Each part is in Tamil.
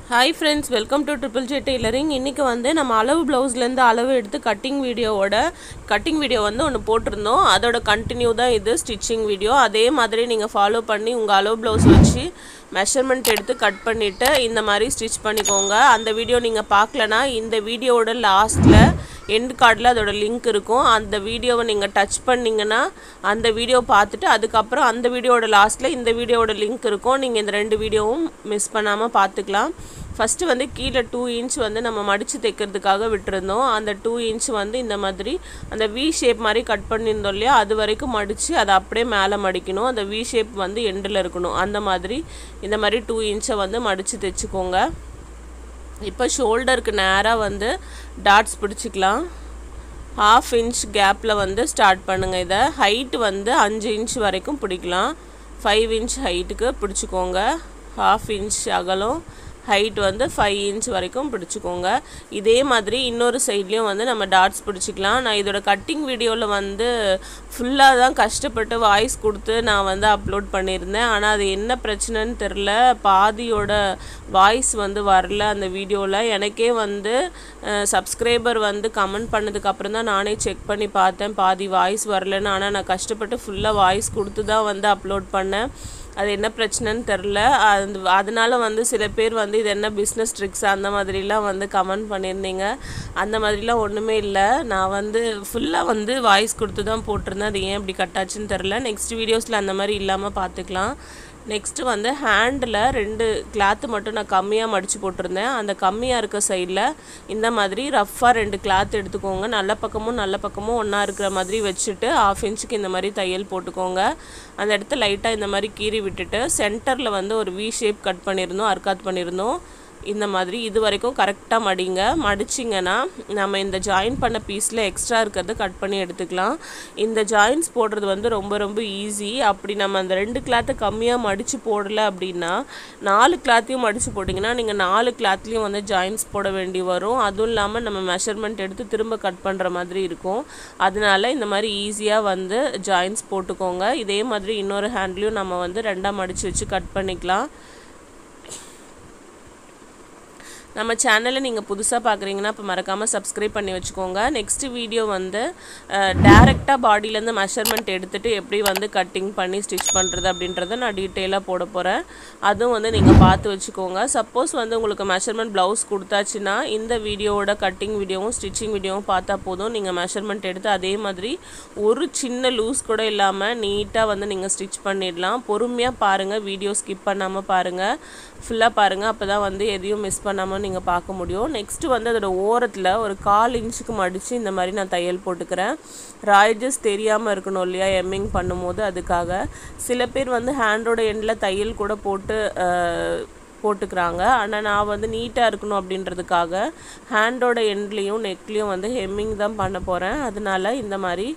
hi friends welcome to triple J tailoring இன்றைக்கி வந்து நம்ம அளவு ப்ளவுஸ்லேருந்து அளவு எடுத்து கட்டிங் வீடியோவோட கட்டிங் வீடியோ வந்து ஒன்று போட்டிருந்தோம் அதோட கண்டினியூ தான் இது ஸ்டிச்சிங் வீடியோ அதே மாதிரி நீங்கள் ஃபாலோ பண்ணி உங்கள் அளவு ப்ளவுஸ் வச்சு மெஷர்மெண்ட் எடுத்து கட் பண்ணிவிட்டு இந்த மாதிரி ஸ்டிச் பண்ணிக்கோங்க அந்த வீடியோ நீங்கள் பார்க்கலனா இந்த வீடியோவோட லாஸ்ட்டில் எண்ட் கார்டில் அதோட லிங்க் இருக்கும் அந்த வீடியோவை நீங்கள் டச் பண்ணிங்கன்னா அந்த வீடியோ பார்த்துட்டு அதுக்கப்புறம் அந்த வீடியோவோட லாஸ்ட்டில் இந்த வீடியோவோட லிங்க் இருக்கும் நீங்கள் இந்த ரெண்டு வீடியோவும் மிஸ் பண்ணாமல் பார்த்துக்கலாம் ஃபஸ்ட்டு வந்து கீழே டூ இன்ச் வந்து நம்ம மடித்து தைக்கிறதுக்காக விட்டுருந்தோம் அந்த டூ இன்ச் வந்து இந்த மாதிரி அந்த வி ஷேப் மாதிரி கட் பண்ணியிருந்தோம் இல்லையா அது வரைக்கும் மடித்து அதை அப்படியே மேலே மடிக்கணும் அந்த வி ஷேப் வந்து எண்டில் இருக்கணும் அந்த மாதிரி இந்த மாதிரி டூ இன்ச்சை வந்து மடித்து தைச்சிக்கோங்க இப்போ ஷோல்டருக்கு நேராக வந்து டாட்ஸ் பிடிச்சிக்கலாம் ஹாஃப் இன்ச் கேப்பில் வந்து ஸ்டார்ட் பண்ணுங்கள் இதை ஹைட் வந்து அஞ்சு இன்ச் வரைக்கும் பிடிக்கலாம் ஃபைவ் இன்ச் ஹைட்டுக்கு பிடிச்சிக்கோங்க ஹாஃப் இன்ச் அகலம் ஹைட் வந்து ஃபைவ் இன்ச் வரைக்கும் பிடிச்சிக்கோங்க இதே மாதிரி இன்னொரு சைட்லேயும் வந்து நம்ம டாட்ஸ் பிடிச்சிக்கலாம் நான் இதோட கட்டிங் வீடியோவில் வந்து ஃபுல்லாக தான் கஷ்டப்பட்டு வாய்ஸ் கொடுத்து நான் வந்து அப்லோட் பண்ணியிருந்தேன் ஆனால் அது என்ன பிரச்சனைன்னு தெரில பாதியோட வாய்ஸ் வந்து வரல அந்த வீடியோவில் எனக்கே வந்து சப்ஸ்கிரைபர் வந்து கமெண்ட் பண்ணதுக்கப்புறம் தான் நானே செக் பண்ணி பார்த்தேன் பாதி வாய்ஸ் வரலன்னு ஆனால் நான் கஷ்டப்பட்டு ஃபுல்லாக வாய்ஸ் கொடுத்து தான் வந்து அப்லோட் பண்ணேன் அது என்ன பிரச்சனைன்னு தெரில அது அதனால வந்து சில பேர் வந்து இது என்ன பிஸ்னஸ் ட்ரிக்ஸ் அந்த மாதிரிலாம் வந்து கமெண்ட் பண்ணியிருந்தீங்க அந்த மாதிரிலாம் ஒன்றுமே இல்லை நான் வந்து ஃபுல்லாக வந்து வாய்ஸ் கொடுத்து தான் போட்டிருந்தேன் அது ஏன் இப்படி கட்டாச்சுன்னு தெரில நெக்ஸ்ட் வீடியோஸில் அந்த மாதிரி இல்லாமல் பார்த்துக்கலாம் நெக்ஸ்ட்டு வந்து ஹேண்டில் ரெண்டு கிளாத்து மட்டும் நான் கம்மியாக மடித்து போட்டிருந்தேன் அந்த கம்மியாக இருக்க சைடில் இந்த மாதிரி ரஃப்பாக ரெண்டு கிளாத் எடுத்துக்கோங்க நல்ல பக்கமும் நல்ல பக்கமும் ஒன்றா இருக்கிற மாதிரி வச்சுட்டு ஆஃப் இன்ச்சுக்கு இந்த மாதிரி தையல் போட்டுக்கோங்க அந்த இடத்த லைட்டாக இந்த மாதிரி கீறி விட்டுட்டு சென்டரில் வந்து ஒரு வி ஷேப் கட் பண்ணியிருந்தோம் அர்க்காத் பண்ணியிருந்தோம் இந்த மாதிரி இது வரைக்கும் கரெக்டாக மடிங்க மடிச்சிங்கன்னா நம்ம இந்த ஜாயின் பண்ண பீஸில் எக்ஸ்ட்ரா இருக்கிறத கட் பண்ணி எடுத்துக்கலாம் இந்த ஜாயின்ஸ் போடுறது வந்து ரொம்ப ரொம்ப ஈஸி அப்படி நம்ம அந்த ரெண்டு கிளாத்தை கம்மியாக மடித்து போடலை அப்படின்னா நாலு கிளாத்தையும் மடித்து போட்டிங்கன்னா நீங்கள் நாலு கிளாத்லேயும் வந்து ஜாயின்ஸ் போட வேண்டி வரும் அதுவும் இல்லாமல் நம்ம மெஷர்மெண்ட் எடுத்து திரும்ப கட் பண்ணுற மாதிரி இருக்கும் அதனால இந்த மாதிரி ஈஸியாக வந்து ஜாயின்ஸ் போட்டுக்கோங்க இதே மாதிரி இன்னொரு ஹேண்ட்லேயும் நம்ம வந்து ரெண்டாக மடித்து வச்சு கட் பண்ணிக்கலாம் நம்ம சேனலை நீங்கள் புதுசாக பார்க்குறீங்கன்னா இப்போ மறக்காமல் சப்ஸ்கிரைப் பண்ணி வச்சுக்கோங்க நெக்ஸ்ட்டு வீடியோ வந்து டேரெக்டாக பாடியிலேருந்து மெஷர்மெண்ட் எடுத்துகிட்டு எப்படி வந்து கட்டிங் பண்ணி ஸ்டிச் பண்ணுறது அப்படின்றத நான் டீட்டெயிலாக போட போகிறேன் அதுவும் வந்து நீங்கள் பார்த்து வச்சுக்கோங்க சப்போஸ் வந்து உங்களுக்கு மெஷர்மெண்ட் ப்ளவுஸ் கொடுத்தாச்சுன்னா இந்த வீடியோவோட கட்டிங் வீடியோவும் ஸ்டிச்சிங் வீடியோவும் பார்த்தா போதும் நீங்கள் மெஷர்மெண்ட் எடுத்து அதே மாதிரி ஒரு சின்ன லூஸ் கூட இல்லாமல் நீட்டாக வந்து நீங்கள் ஸ்டிச் பண்ணிடலாம் பொறுமையாக பாருங்கள் வீடியோ ஸ்கிப் பண்ணாமல் பாருங்கள் ஃபுல்லாக பாருங்கள் அப்போ தான் வந்து எதையும் மிஸ் பண்ணாமல் நீங்கள் பார்க்க முடியும் நெக்ஸ்ட்டு வந்து அதோட ஓரத்தில் ஒரு கால் இன்ச்சுக்கு மடித்து இந்த மாதிரி நான் தையல் போட்டுக்கிறேன் ராய்ஜஸ் தெரியாமல் இருக்கணும் இல்லையா எம்மிங் பண்ணும்போது அதுக்காக சில பேர் வந்து ஹேண்டோட எண்டில் தையல் கூட போட்டு போட்டுக்கிறாங்க ஆனால் நான் வந்து நீட்டாக இருக்கணும் அப்படின்றதுக்காக ஹேண்டோட எண்ட்லேயும் நெக்லேயும் வந்து ஹெம்மிங் தான் பண்ண போகிறேன் அதனால இந்த மாதிரி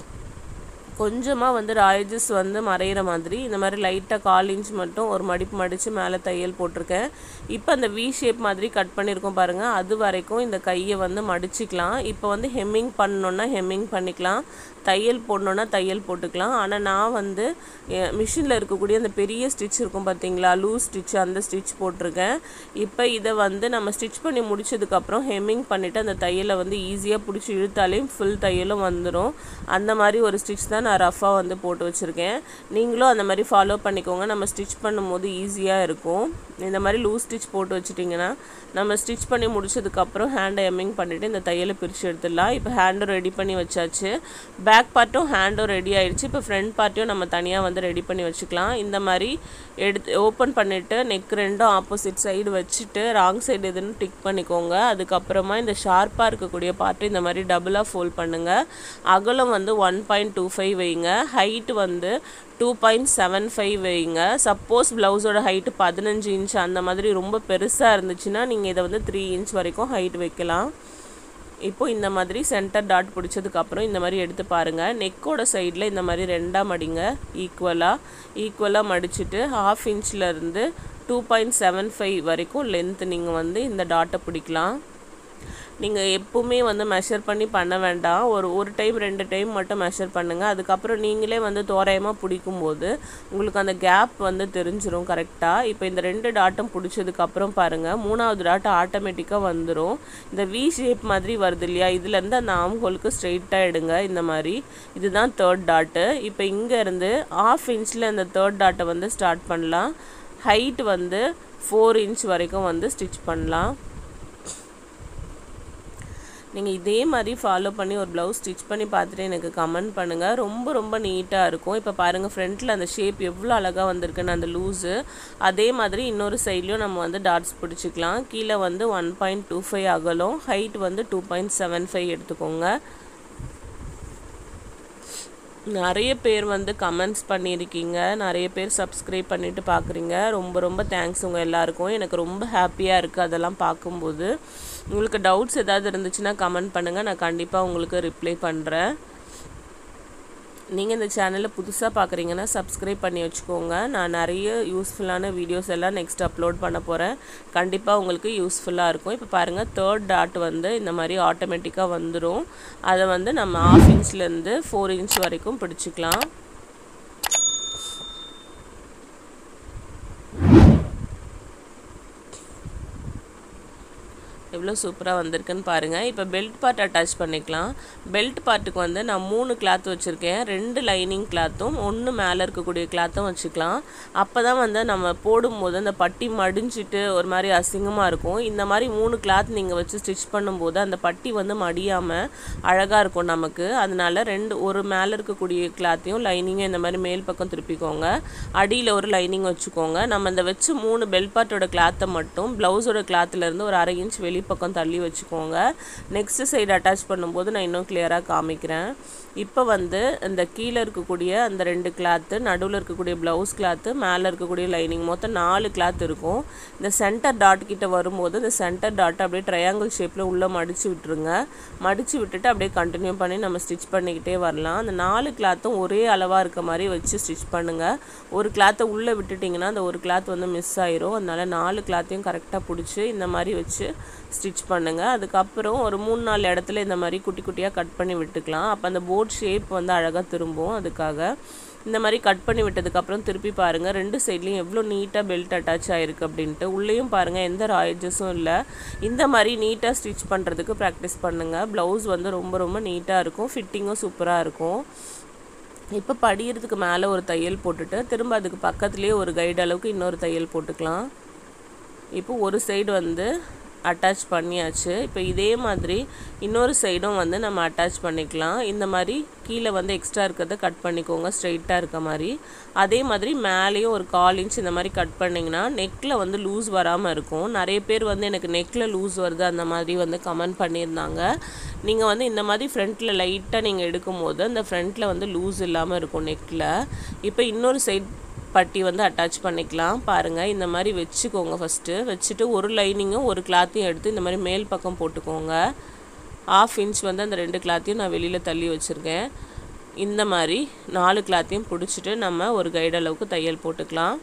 கொஞ்சமாக வந்து ராயஜஸ் வந்து மறையிற மாதிரி இந்த மாதிரி லைட்டாக கால் இன்ச் மட்டும் ஒரு மடிப்பு மடித்து மேலே தையல் போட்டிருக்கேன் இப்போ அந்த வி ஷேப் மாதிரி கட் பண்ணியிருக்கோம் பாருங்கள் அது வரைக்கும் இந்த கையை வந்து மடிச்சிக்கலாம் இப்போ வந்து ஹெம்மிங் பண்ணணுன்னா ஹெம்மிங் பண்ணிக்கலாம் தையல் போடணுன்னா தையல் போட்டுக்கலாம் ஆனால் நான் வந்து மிஷினில் இருக்கக்கூடிய அந்த பெரிய ஸ்டிச் இருக்கும் பார்த்தீங்களா லூஸ் ஸ்டிச் அந்த ஸ்டிச் போட்டிருக்கேன் இப்போ இதை வந்து நம்ம ஸ்டிச் பண்ணி முடிச்சதுக்கப்புறம் ஹெம்மிங் பண்ணிவிட்டு அந்த தையலை வந்து ஈஸியாக பிடிச்சி இழுத்தாலே ஃபுல் தையலும் வந்துடும் அந்த மாதிரி ஒரு ஸ்டிச் தான் நான் ரஃபாக வந்து போட்டு வச்சுருக்கேன் நீங்களும் அந்த மாதிரி ஃபாலோ பண்ணிக்கோங்க நம்ம ஸ்டிச் பண்ணும்போது ஈஸியாக இருக்கும் இந்த மாதிரி லூஸ் ஸ்டிச் போட்டு வச்சுட்டிங்கன்னா நம்ம ஸ்டிச் பண்ணி முடிச்சதுக்கப்புறம் ஹேண்டை எம்மிங் பண்ணிவிட்டு இந்த தையலை பிரித்து எடுத்துடலாம் இப்போ ஹேண்டும் ரெடி பண்ணி வச்சாச்சு பேக் பார்ட்டும் ஹேண்டும் ரெடி ஆயிடுச்சு இப்போ ஃப்ரண்ட் பார்ட்டையும் நம்ம தனியாக வந்து ரெடி பண்ணி வச்சுக்கலாம் இந்த மாதிரி எடுத்து ஓப்பன் பண்ணிவிட்டு நெக் ரெண்டும் ஆப்போசிட் சைடு வச்சுட்டு ராங் சைடு எதுன்னு டிக் பண்ணிக்கோங்க அதுக்கப்புறமா இந்த ஷார்ப்பாக இருக்கக்கூடிய பார்ட்டு இந்த மாதிரி டபுளாக ஃபோல்ட் பண்ணுங்கள் அகலம் வந்து ஒன் பாயிண்ட் டூ ஃபைவ் வைங்க ஹைட்டு வந்து டூ பாயிண்ட் செவன் ஃபைவ் வைங்க சப்போஸ் ப்ளவுஸோட ஹைட்டு பதினஞ்சு இன்ச் அந்த மாதிரி ரொம்ப பெருசாக இருந்துச்சுன்னா நீங்கள் இதை வந்து த்ரீ இன்ச் வரைக்கும் ஹைட் வைக்கலாம் இப்போ இந்த மாதிரி சென்டர் டாட் பிடிச்சதுக்கப்புறம் இந்த மாதிரி எடுத்து பாருங்கள் நெக்கோட சைடில் இந்த மாதிரி ரெண்டாக மடிங்க ஈக்குவலாக ஈக்குவலாக மடிச்சுட்டு ஹாஃப் இன்ச்லேருந்து டூ பாயிண்ட் செவன் ஃபைவ் வரைக்கும் லென்த் நீங்கள் வந்து இந்த டாட்டை பிடிக்கலாம் நீங்கள் எப்பவுமே வந்து மெஷர் பண்ணி பண்ண வேண்டாம் ஒரு ஒரு டைம் ரெண்டு டைம் மட்டும் மெஷர் பண்ணுங்கள் அதுக்கப்புறம் நீங்களே வந்து தோராயமாக பிடிக்கும்போது உங்களுக்கு அந்த கேப் வந்து தெரிஞ்சிரும் கரெக்டாக இப்போ இந்த ரெண்டு டாட்டும் பிடிச்சதுக்கப்புறம் பாருங்கள் மூணாவது டாட் ஆட்டோமேட்டிக்காக வந்துடும் இந்த வி ஷேப் மாதிரி வருது இல்லையா இதுலேருந்து அந்த ஆம் ஹோலுக்கு ஸ்ட்ரெயிட்டாக எடுங்க இந்த மாதிரி இதுதான் தேர்ட் டாட்டு இப்போ இங்கேருந்து ஆஃப் இன்ச்சில் இந்த தேர்ட் டாட்டை வந்து ஸ்டார்ட் பண்ணலாம் ஹைட் வந்து ஃபோர் இன்ச் வரைக்கும் வந்து ஸ்டிச் பண்ணலாம் நீங்கள் இதே மாதிரி ஃபாலோ பண்ணி ஒரு ப்ளவுஸ் ஸ்டிச் பண்ணி பார்த்துட்டு எனக்கு கமெண்ட் பண்ணுங்கள் ரொம்ப ரொம்ப நீட்டாக இருக்கும் இப்போ பாருங்கள் ஃப்ரண்ட்டில் அந்த ஷேப் எவ்வளோ அழகாக வந்திருக்குன்னு அந்த லூஸு அதே மாதிரி இன்னொரு சைட்லேயும் நம்ம வந்து டாட்ஸ் பிடிச்சிக்கலாம் கீழே வந்து ஒன் பாயிண்ட் டூ ஃபைவ் அகலும் ஹைட் வந்து டூ பாயிண்ட் செவன் ஃபைவ் எடுத்துக்கோங்க நிறைய பேர் வந்து கமெண்ட்ஸ் பண்ணியிருக்கீங்க நிறைய பேர் சப்ஸ்கிரைப் பண்ணிவிட்டு பார்க்குறீங்க ரொம்ப ரொம்ப தேங்க்ஸ் உங்கள் எல்லாருக்கும் எனக்கு ரொம்ப ஹாப்பியாக இருக்குது அதெல்லாம் பார்க்கும்போது உங்களுக்கு டவுட்ஸ் ஏதாவது இருந்துச்சுன்னா கமெண்ட் பண்ணுங்கள் நான் கண்டிப்பாக உங்களுக்கு ரிப்ளை பண்ணுறேன் நீங்கள் இந்த சேனலில் புதுசாக பார்க்குறீங்கன்னா சப்ஸ்கிரைப் பண்ணி வச்சுக்கோங்க நான் நிறைய யூஸ்ஃபுல்லான வீடியோஸ் எல்லாம் நெக்ஸ்ட் அப்லோட் பண்ண போகிறேன் கண்டிப்பாக உங்களுக்கு யூஸ்ஃபுல்லாக இருக்கும் இப்போ பாருங்கள் தேர்ட் டாட் வந்து இந்த மாதிரி ஆட்டோமேட்டிக்காக வந்துடும் அதை வந்து நம்ம ஆஃப் இன்ச்லேருந்து ஃபோர் இன்ச் வரைக்கும் பிடிச்சிக்கலாம் எவ்வளோ சூப்பராக வந்திருக்குன்னு பாருங்கள் இப்போ பெல்ட் பார்ட் அட்டாச் பண்ணிக்கலாம் பெல்ட் பார்ட்டுக்கு வந்து நான் மூணு கிளாத் வச்சுருக்கேன் ரெண்டு லைனிங் கிளாத்தும் ஒன்று மேலே இருக்கக்கூடிய கிளாத்தும் வச்சுக்கலாம் அப்போ தான் வந்து நம்ம போடும்போது அந்த பட்டி மடிஞ்சிட்டு ஒரு மாதிரி அசிங்கமாக இருக்கும் இந்த மாதிரி மூணு கிளாத் நீங்கள் வச்சு ஸ்டிச் பண்ணும்போது அந்த பட்டி வந்து மடியாமல் அழகாக இருக்கும் நமக்கு அதனால ரெண்டு ஒரு மேலே இருக்கக்கூடிய கிளாத்தையும் லைனிங்கும் இந்த மாதிரி மேல் பக்கம் திருப்பிக்கோங்க அடியில் ஒரு லைனிங் வச்சுக்கோங்க நம்ம இந்த வச்சு மூணு பெல்ட் பார்ட்டோட கிளாத்தை மட்டும் ப்ளவுஸோட கிளாத்துலேருந்து ஒரு அரை இன்ச் வெளி பக்கம் தள்ளி வச்சுக்கோங்க நெக்ஸ்ட் சைடு அட்டாச் பண்ணும்போது நான் இன்னும் கிளியராக காமிக்கிறேன் இப்போ வந்து இந்த கீழே இருக்கக்கூடிய அந்த ரெண்டு கிளாத்து நடுவில் இருக்கக்கூடிய ப்ளவுஸ் கிளாத்து மேலே இருக்கக்கூடிய லைனிங் மொத்தம் நாலு கிளாத் இருக்கும் இந்த சென்டர் டாட் கிட்ட வரும்போது இந்த சென்டர் டாட் அப்படியே ட்ரையாங்கிள் ஷேப்பில் உள்ளே மடித்து விட்டுருங்க மடித்து விட்டுட்டு அப்படியே கண்டினியூ பண்ணி நம்ம ஸ்டிச் பண்ணிக்கிட்டே வரலாம் அந்த நாலு கிளாத்தும் ஒரே அளவாக இருக்க மாதிரி வச்சு ஸ்டிச் பண்ணுங்கள் ஒரு கிளாத்தை உள்ளே விட்டுட்டிங்கன்னா அந்த ஒரு கிளாத் வந்து மிஸ் ஆயிரும் அதனால நாலு கிளாத்தையும் கரெக்டாக பிடிச்சி இந்த மாதிரி வச்சு ஸ்டிச் பண்ணுங்கள் அதுக்கப்புறம் ஒரு மூணு நாலு இடத்துல இந்த மாதிரி குட்டி குட்டியாக கட் பண்ணி விட்டுக்கலாம் அப்போ அந்த போர்ட் ஷேப் வந்து அழகாக திரும்பும் அதுக்காக இந்த மாதிரி கட் பண்ணி விட்டதுக்கப்புறம் திருப்பி பாருங்கள் ரெண்டு சைட்லேயும் எவ்வளோ நீட்டாக பெல்ட் அட்டாச் ஆகிருக்கு அப்படின்ட்டு உள்ளேயும் பாருங்கள் எந்த ராயேஜஸும் இல்லை இந்த மாதிரி நீட்டாக ஸ்டிச் பண்ணுறதுக்கு ப்ராக்டிஸ் பண்ணுங்கள் ப்ளவுஸ் வந்து ரொம்ப ரொம்ப நீட்டாக இருக்கும் ஃபிட்டிங்கும் சூப்பராக இருக்கும் இப்போ படிகிறதுக்கு மேலே ஒரு தையல் போட்டுட்டு திரும்ப அதுக்கு பக்கத்துலேயே ஒரு கைடு அளவுக்கு இன்னொரு தையல் போட்டுக்கலாம் இப்போ ஒரு சைடு வந்து அட்டாச் பண்ணியாச்சு இப்போ இதே மாதிரி இன்னொரு சைடும் வந்து நம்ம அட்டாச் பண்ணிக்கலாம் இந்த மாதிரி கீழே வந்து எக்ஸ்ட்ரா இருக்கிறத கட் பண்ணிக்கோங்க ஸ்ட்ரெயிட்டாக இருக்க மாதிரி அதே மாதிரி மேலேயும் ஒரு கால் இன்ச் இந்த மாதிரி கட் பண்ணிங்கன்னா நெக்கில் வந்து லூஸ் வராமல் இருக்கும் நிறைய பேர் வந்து எனக்கு நெக்கில் லூஸ் வருது அந்த மாதிரி வந்து கமெண்ட் பண்ணியிருந்தாங்க நீங்கள் வந்து இந்த மாதிரி ஃப்ரண்ட்டில் லைட்டாக நீங்கள் எடுக்கும்போது அந்த ஃப்ரண்ட்டில் வந்து லூஸ் இல்லாமல் இருக்கும் நெக்கில் இப்போ இன்னொரு சைட் பட்டி வந்து அட்டாச் பண்ணிக்கலாம் பாருங்கள் இந்த மாதிரி வச்சுக்கோங்க ஃபஸ்ட்டு வச்சுட்டு ஒரு லைனிங்கும் ஒரு கிளாத்தையும் எடுத்து இந்த மாதிரி மேல் பக்கம் போட்டுக்கோங்க ஆஃப் இன்ச் வந்து அந்த ரெண்டு கிளாத்தையும் நான் வெளியில் தள்ளி வச்சுருக்கேன் இந்த மாதிரி நாலு கிளாத்தையும் பிடிச்சிட்டு நம்ம ஒரு கைடு அளவுக்கு தையல் போட்டுக்கலாம்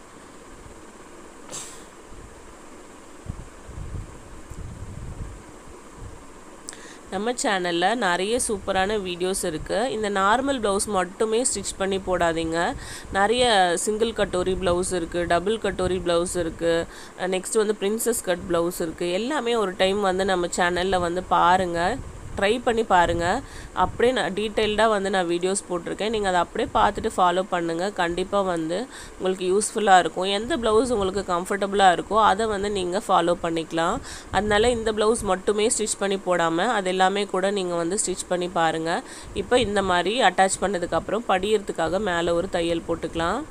நம்ம சேனலில் நிறைய சூப்பரான வீடியோஸ் இருக்குது இந்த நார்மல் ப்ளவுஸ் மட்டுமே ஸ்டிச் பண்ணி போடாதீங்க நிறைய சிங்கிள் கட்டோரி ப்ளவுஸ் இருக்குது டபுள் கட்டோரி ப்ளவுஸ் இருக்குது நெக்ஸ்ட் வந்து பிரின்சஸ் கட் ப்ளவுஸ் இருக்குது எல்லாமே ஒரு டைம் வந்து நம்ம சேனலில் வந்து பாருங்கள் ட்ரை பண்ணி பாருங்கள் அப்படியே நான் டீட்டெயில்டாக வந்து நான் வீடியோஸ் போட்டிருக்கேன் நீங்கள் அதை அப்படியே பார்த்துட்டு ஃபாலோ பண்ணுங்கள் கண்டிப்பாக வந்து உங்களுக்கு யூஸ்ஃபுல்லாக இருக்கும் எந்த ப்ளவுஸ் உங்களுக்கு கம்ஃபர்டபுளாக இருக்கோ அதை வந்து நீங்கள் ஃபாலோ பண்ணிக்கலாம் அதனால இந்த ப்ளவுஸ் மட்டுமே ஸ்டிச் பண்ணி போடாமல் அது எல்லாமே கூட நீங்கள் வந்து ஸ்டிச் பண்ணி பாருங்கள் இப்போ இந்த மாதிரி அட்டாச் பண்ணதுக்கப்புறம் படியறதுக்காக மேலே ஒரு தையல் போட்டுக்கலாம்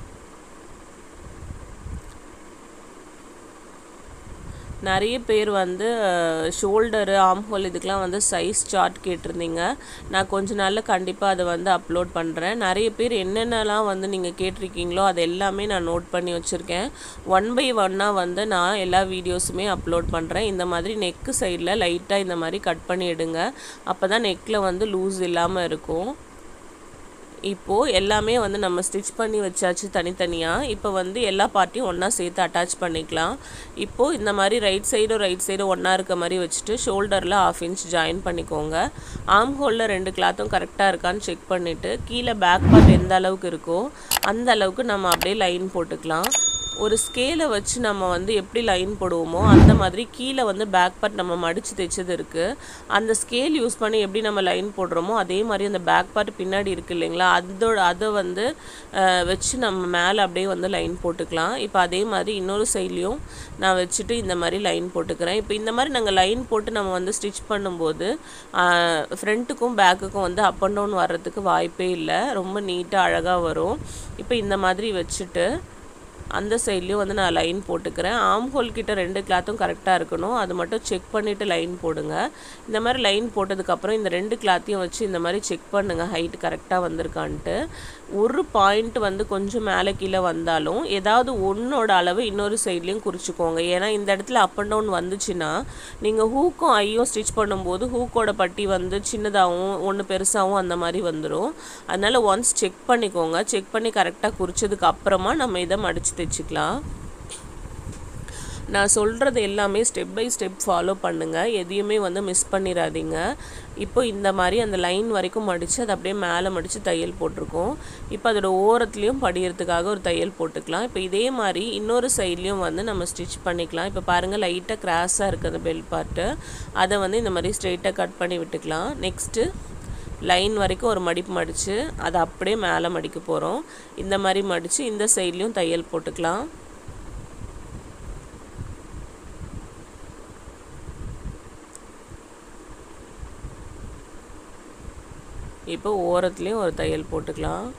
நிறைய பேர் வந்து ஷோல்டரு ஆம்ஹோல் இதுக்கெலாம் வந்து சைஸ் சார்ட் கேட்டிருந்தீங்க நான் கொஞ்ச நாளில் கண்டிப்பாக அதை வந்து அப்லோட் பண்ணுறேன் நிறைய பேர் என்னென்னலாம் வந்து நீங்கள் கேட்டிருக்கீங்களோ அது எல்லாமே நான் நோட் பண்ணி வச்சுருக்கேன் ஒன் பை ஒன்னாக வந்து நான் எல்லா வீடியோஸுமே அப்லோட் பண்ணுறேன் இந்த மாதிரி நெக்கு சைடில் லைட்டாக இந்த மாதிரி கட் பண்ணி எடுங்க அப்போ தான் நெக்கில் வந்து லூஸ் இல்லாமல் இருக்கும் இப்போது எல்லாமே வந்து நம்ம ஸ்டிச் பண்ணி வச்சாச்சு தனித்தனியாக இப்போ வந்து எல்லா பார்ட்டையும் ஒன்றா சேர்த்து அட்டாச் பண்ணிக்கலாம் இப்போது இந்த மாதிரி ரைட் சைடும் ரைட் சைடும் ஒன்றா இருக்க மாதிரி வச்சுட்டு ஷோல்டரில் ஆஃப் இன்ச் ஜாயின் பண்ணிக்கோங்க ஆர்ம் ஹோலில் ரெண்டு கிளாத்தும் கரெக்டாக இருக்கான்னு செக் பண்ணிவிட்டு கீழே பேக் பார்ட் எந்த அளவுக்கு இருக்கோ அந்த அளவுக்கு நம்ம அப்படியே லைன் போட்டுக்கலாம் ஒரு ஸ்கேலை வச்சு நம்ம வந்து எப்படி லைன் போடுவோமோ அந்த மாதிரி கீழே வந்து பேக் பார்ட் நம்ம மடித்து தைச்சது இருக்குது அந்த ஸ்கேல் யூஸ் பண்ணி எப்படி நம்ம லைன் போடுறோமோ அதே மாதிரி அந்த பேக் பார்ட் பின்னாடி இருக்குது இல்லைங்களா அதோட அதை வந்து அஹ், வச்சு நம்ம மேலே அப்படியே வந்து லைன் போட்டுக்கலாம் இப்போ அதே மாதிரி இன்னொரு சைட்லேயும் நான் வச்சுட்டு இந்த மாதிரி லைன் போட்டுக்கிறேன் இப்போ இந்த மாதிரி நாங்கள் லைன் போட்டு நம்ம வந்து ஸ்டிச் பண்ணும்போது ஃப்ரண்ட்டுக்கும் பேக்குக்கும் வந்து அப் அண்ட் டவுன் வர்றதுக்கு வாய்ப்பே இல்லை ரொம்ப நீட்டாக அழகாக வரும் இப்போ இந்த மாதிரி வச்சுட்டு அந்த சைட்லேயும் வந்து நான் லைன் போட்டுக்கிறேன் ஆம் ஹோல் கிட்ட ரெண்டு கிளாத்தும் கரெக்டாக இருக்கணும் அது மட்டும் செக் பண்ணிவிட்டு லைன் போடுங்க இந்த மாதிரி லைன் போட்டதுக்கப்புறம் இந்த ரெண்டு கிளாத்தையும் வச்சு இந்த மாதிரி செக் பண்ணுங்கள் ஹைட் கரெக்டாக வந்திருக்கான்ட்டு ஒரு பாயிண்ட் வந்து கொஞ்சம் மேலே கீழே வந்தாலும் ஏதாவது ஒன்றோட அளவு இன்னொரு சைட்லேயும் குறிச்சிக்கோங்க ஏன்னா இந்த இடத்துல அப் அண்ட் டவுன் வந்துச்சுன்னா நீங்கள் ஹூக்கும் ஐயும் ஸ்டிச் பண்ணும்போது ஹூக்கோட பட்டி வந்து சின்னதாகவும் ஒன்று பெருசாகவும் அந்த மாதிரி வந்துடும் அதனால் ஒன்ஸ் செக் பண்ணிக்கோங்க செக் பண்ணி கரெக்டாக குறிச்சதுக்கு அப்புறமா நம்ம இதை மடித்து தைச்சிக்கலாம் நான் சொல்கிறது எல்லாமே ஸ்டெப் பை ஸ்டெப் ஃபாலோ பண்ணுங்கள் எதையுமே வந்து மிஸ் பண்ணிடாதீங்க இப்போ இந்த மாதிரி அந்த லைன் வரைக்கும் மடித்து அதை அப்படியே மேலே மடித்து தையல் போட்டிருக்கோம் இப்போ அதோட ஓரத்துலேயும் படிகிறதுக்காக ஒரு தையல் போட்டுக்கலாம் இப்போ இதே மாதிரி இன்னொரு சைட்லேயும் வந்து நம்ம ஸ்டிச் பண்ணிக்கலாம் இப்போ பாருங்கள் லைட்டாக கிராஸாக இருக்குது பெல் பார்ட்டு அதை வந்து இந்த மாதிரி ஸ்ட்ரெயிட்டாக கட் பண்ணி விட்டுக்கலாம் நெக்ஸ்ட்டு லைன் வரைக்கும் ஒரு மடிப்பு மடித்து அதை அப்படியே மேலே மடிக்க போகிறோம் இந்த மாதிரி மடித்து இந்த சைட்லேயும் தையல் போட்டுக்கலாம் இப்போ ஓரத்துலேயும் ஒரு தையல் போட்டுக்கலாம்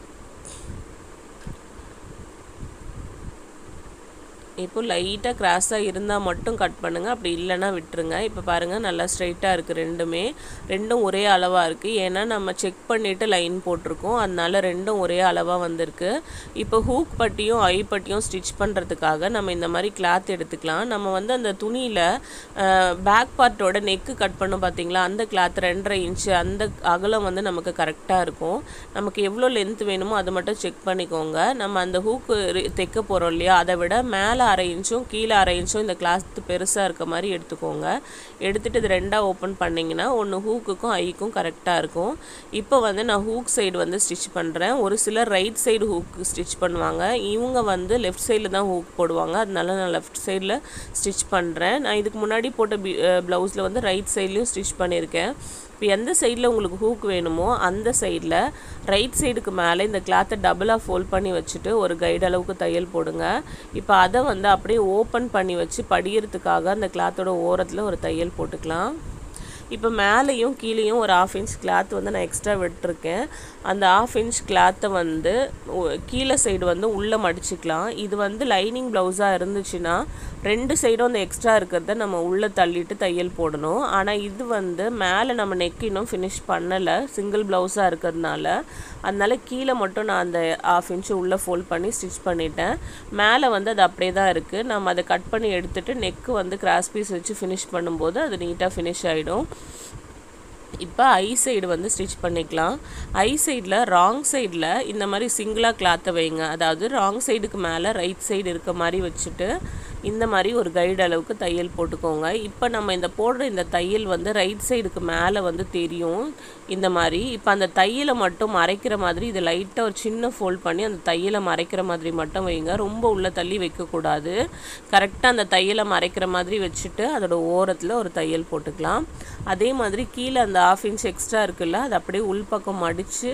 இப்போ லைட்டாக கிராஸாக இருந்தால் மட்டும் கட் பண்ணுங்கள் அப்படி இல்லைன்னா விட்டுருங்க இப்போ பாருங்கள் நல்லா ஸ்ட்ரைட்டாக இருக்குது ரெண்டுமே ரெண்டும் ஒரே அளவாக இருக்குது ஏன்னா நம்ம செக் பண்ணிவிட்டு லைன் போட்டிருக்கோம் அதனால ரெண்டும் ஒரே அளவாக வந்திருக்கு இப்போ ஹூக் பட்டியும் ஐ பட்டியும் ஸ்டிச் பண்ணுறதுக்காக நம்ம இந்த மாதிரி கிளாத் எடுத்துக்கலாம் நம்ம வந்து அந்த துணியில் பேக் பார்ட்டோட நெக்கு கட் பண்ணோம் பார்த்தீங்களா அந்த கிளாத் ரெண்டரை இன்ச்சு அந்த அகலம் வந்து நமக்கு கரெக்டாக இருக்கும் நமக்கு எவ்வளோ லென்த் வேணுமோ அதை மட்டும் செக் பண்ணிக்கோங்க நம்ம அந்த ஹூக்கு தைக்க போகிறோம் இல்லையா அதை விட மேலே அரை இன்ச்சும் கீழே அரை இன்ச்சும் இந்த கிளாத் பெருசாக இருக்க மாதிரி எடுத்துக்கோங்க எடுத்துகிட்டு இது ரெண்டாக ஓப்பன் பண்ணிங்கன்னா ஒன்று ஹூக்குக்கும் ஐக்கும் கரெக்டாக இருக்கும் இப்போ வந்து நான் ஹூக் சைடு வந்து ஸ்டிச் பண்ணுறேன் ஒரு சிலர் ரைட் சைடு ஹூக் ஸ்டிச் பண்ணுவாங்க இவங்க வந்து லெஃப்ட் சைடில் தான் ஹூக் போடுவாங்க அதனால நான் லெஃப்ட் சைடில் ஸ்டிச் பண்ணுறேன் நான் இதுக்கு முன்னாடி போட்ட ப்ளவுஸில் வந்து ரைட் சைட்லேயும் ஸ்டிச் பண்ணியிருக்கேன் இப்போ எந்த சைடில் உங்களுக்கு ஹூக் வேணுமோ அந்த சைடில் ரைட் சைடுக்கு மேலே இந்த கிளாத்தை டபுளாக ஃபோல்ட் பண்ணி வச்சுட்டு ஒரு கைடு அளவுக்கு தையல் போடுங்க இப்போ அதை வந்து அப்படியே ஓப்பன் பண்ணி வச்சு படிகிறதுக்காக அந்த கிளாத்தோட ஓரத்தில் ஒரு தையல் போட்டுக்கலாம் இப்போ மேலேயும் கீழேயும் ஒரு ஆஃப் இன்ச் கிளாத் வந்து நான் எக்ஸ்ட்ரா விட்டுருக்கேன் அந்த ஆஃப் இன்ச் கிளாத்தை வந்து ஒ- கீழே சைடு வந்து உள்ளே மடிச்சுக்கலாம் இது வந்து லைனிங் ப்ளவுஸாக இருந்துச்சுன்னா ரெண்டு சைடும் அந்த எக்ஸ்ட்ரா இருக்கிறத நம்ம உள்ளே தள்ளிட்டு தையல் போடணும் ஆனால் இது வந்து மேலே நம்ம நெக் இன்னும் ஃபினிஷ் பண்ணலை சிங்கிள் ப்ளவுஸாக இருக்கிறதுனால அதனால கீழே மட்டும் நான் அந்த ஆஃப் இன்ச்சு உள்ளே ஃபோல்ட் பண்ணி ஸ்டிச் பண்ணிட்டேன் மேலே வந்து அது அப்படியே தான் இருக்குது நம்ம அதை கட் பண்ணி எடுத்துட்டு நெக்கு வந்து கிராஸ் பீஸ் வச்சு ஃபினிஷ் பண்ணும்போது அது நீட்டாக ஃபினிஷ் ஆகிடும் இப்போ ஐ சைடு வந்து ஸ்டிச் பண்ணிக்கலாம் ஐ சைடில் ராங் சைடில் இந்த மாதிரி சிங்கிளாக கிளாத்தை வைங்க அதாவது ராங் சைடுக்கு மேலே ரைட் சைடு இருக்க மாதிரி வச்சுட்டு இந்த மாதிரி ஒரு கைடு அளவுக்கு தையல் போட்டுக்கோங்க இப்போ நம்ம இந்த போடுற இந்த தையல் வந்து ரைட் சைடுக்கு மேலே வந்து தெரியும் இந்த மாதிரி இப்போ அந்த தையலை மட்டும் மறைக்கிற மாதிரி இது லைட்டாக ஒரு சின்ன ஃபோல்ட் பண்ணி அந்த தையலை மறைக்கிற மாதிரி மட்டும் வைங்க ரொம்ப உள்ள தள்ளி வைக்கக்கூடாது கரெக்டாக அந்த தையலை மறைக்கிற மாதிரி வச்சுட்டு அதோட ஓரத்தில் ஒரு தையல் போட்டுக்கலாம் அதே மாதிரி கீழே அந்த ஆஃப் இன்ச் எக்ஸ்ட்ரா இருக்குல்ல அதை அப்படியே உள்பக்கம் மடித்து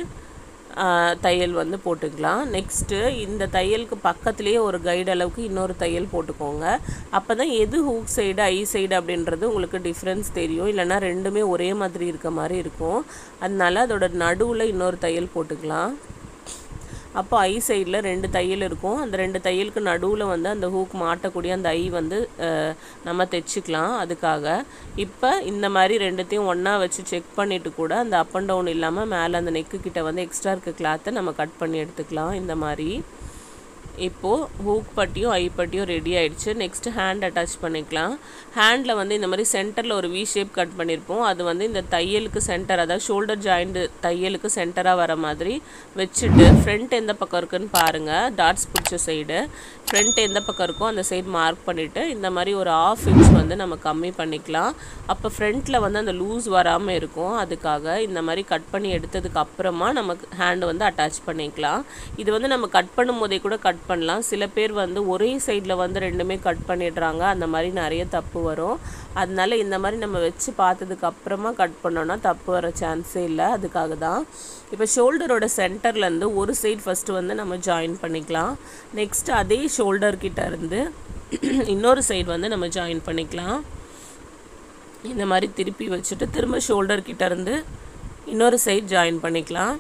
தையல் வந்து போட்டுக்கலாம் நெக்ஸ்ட்டு இந்த தையலுக்கு பக்கத்துலேயே ஒரு கைடு அளவுக்கு இன்னொரு தையல் போட்டுக்கோங்க அப்போ தான் எது ஹூக் சைடு ஐ சைடு அப்படின்றது உங்களுக்கு டிஃப்ரென்ஸ் தெரியும் இல்லைன்னா ரெண்டுமே ஒரே மாதிரி இருக்க மாதிரி இருக்கும் அதனால அதோட நடுவில் இன்னொரு தையல் போட்டுக்கலாம் அப்போ ஐ சைடில் ரெண்டு தையல் இருக்கும் அந்த ரெண்டு தையலுக்கு நடுவில் வந்து அந்த ஹூக் மாட்டக்கூடிய அந்த ஐ வந்து அஹ், நம்ம தைச்சிக்கலாம் அதுக்காக இப்போ இந்த மாதிரி ரெண்டுத்தையும் ஒன்றா வச்சு செக் பண்ணிவிட்டு கூட அந்த அப் அண்ட் டவுன் இல்லாமல் மேலே அந்த நெக்கு கிட்ட வந்து எக்ஸ்ட்ரா இருக்க கிளாத்தை நம்ம கட் பண்ணி எடுத்துக்கலாம் இந்த மாதிரி இப்போது ஹூக் பட்டியும் ஐ பட்டியும் ரெடி ஆயிடுச்சு நெக்ஸ்ட் ஹேண்ட் அட்டாச் பண்ணிக்கலாம் ஹேண்டில் வந்து இந்த மாதிரி சென்டரில் ஒரு வி ஷேப் கட் பண்ணியிருப்போம் அது வந்து இந்த தையலுக்கு சென்டர் அதாவது ஷோல்டர் ஜாயிண்ட் தையலுக்கு சென்டராக வர மாதிரி வச்சுட்டு ஃப்ரண்ட் எந்த பக்கம் இருக்குன்னு பாருங்கள் டாட்ஸ் பிடிச்ச சைடு ஃப்ரண்ட் எந்த பக்கம் இருக்கோ அந்த சைடு மார்க் பண்ணிவிட்டு இந்த மாதிரி ஒரு ஆஃப் இன்ச் வந்து நம்ம கம்மி பண்ணிக்கலாம் அப்போ ஃப்ரண்ட்டில் வந்து அந்த லூஸ் வராமல் இருக்கும் அதுக்காக இந்த மாதிரி கட் பண்ணி எடுத்ததுக்கு அப்புறமா நமக்கு ஹேண்ட் வந்து அட்டாச் பண்ணிக்கலாம் இது வந்து நம்ம கட் பண்ணும் போதே கூட கட் பண்ணலாம் சில பேர் வந்து ஒரே சைடில் வந்து ரெண்டுமே கட் பண்ணிடுறாங்க அந்த மாதிரி நிறைய தப்பு வரும் அதனால இந்த மாதிரி நம்ம வச்சு பார்த்ததுக்கு அப்புறமா கட் பண்ணோன்னா தப்பு வர சான்ஸே இல்லை அதுக்காக தான் இப்போ ஷோல்டரோட சென்டர்லேருந்து ஒரு சைடு ஃபஸ்ட்டு வந்து நம்ம ஜாயின் பண்ணிக்கலாம் நெக்ஸ்ட் அதே ஷோல்டர் கிட்ட இருந்து இன்னொரு சைடு வந்து நம்ம ஜாயின் பண்ணிக்கலாம் இந்த மாதிரி திருப்பி வச்சுட்டு திரும்ப ஷோல்டர் கிட்ட இருந்து இன்னொரு சைடு ஜாயின் பண்ணிக்கலாம்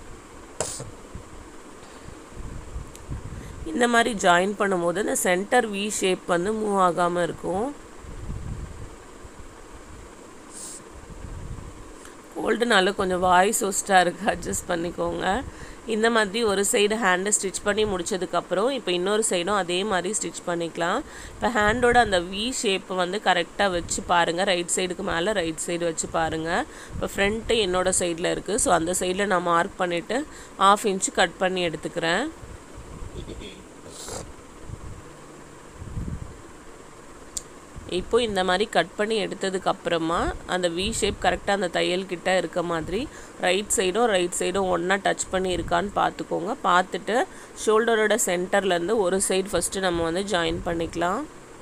இந்த மாதிரி ஜாயின் பண்ணும்போது இந்த சென்டர் வி ஷேப் வந்து மூவ் ஆகாமல் இருக்கும் கோல்டுனால கொஞ்சம் வாய்ஸ் ஒஸ்ட்டாக இருக்குது அட்ஜஸ்ட் பண்ணிக்கோங்க இந்த மாதிரி ஒரு சைடு ஹேண்டை ஸ்டிச் பண்ணி முடிச்சதுக்கப்புறம் இப்போ இன்னொரு சைடும் அதே மாதிரி ஸ்டிச் பண்ணிக்கலாம் இப்போ ஹேண்டோட அந்த வி ஷேப்பை வந்து கரெக்டாக வச்சு பாருங்கள் ரைட் சைடுக்கு மேலே ரைட் சைடு வச்சு பாருங்கள் இப்போ ஃப்ரண்ட்டு என்னோட சைடில் இருக்குது ஸோ அந்த சைடில் நான் மார்க் பண்ணிவிட்டு ஆஃப் இன்ச்சு கட் பண்ணி எடுத்துக்கிறேன் இப்போ இந்த மாதிரி கட் பண்ணி எடுத்ததுக்கு அப்புறமா அந்த வி ஷேப் கரெக்டாக அந்த தையல் கிட்ட இருக்க மாதிரி ரைட் சைடும் ரைட் சைடும் ஒன்றா டச் பண்ணி இருக்கான்னு பார்த்துக்கோங்க பார்த்துட்டு ஷோல்டரோட சென்டர்லேருந்து ஒரு சைடு ஃபஸ்ட்டு நம்ம வந்து ஜாயின் பண்ணிக்கலாம்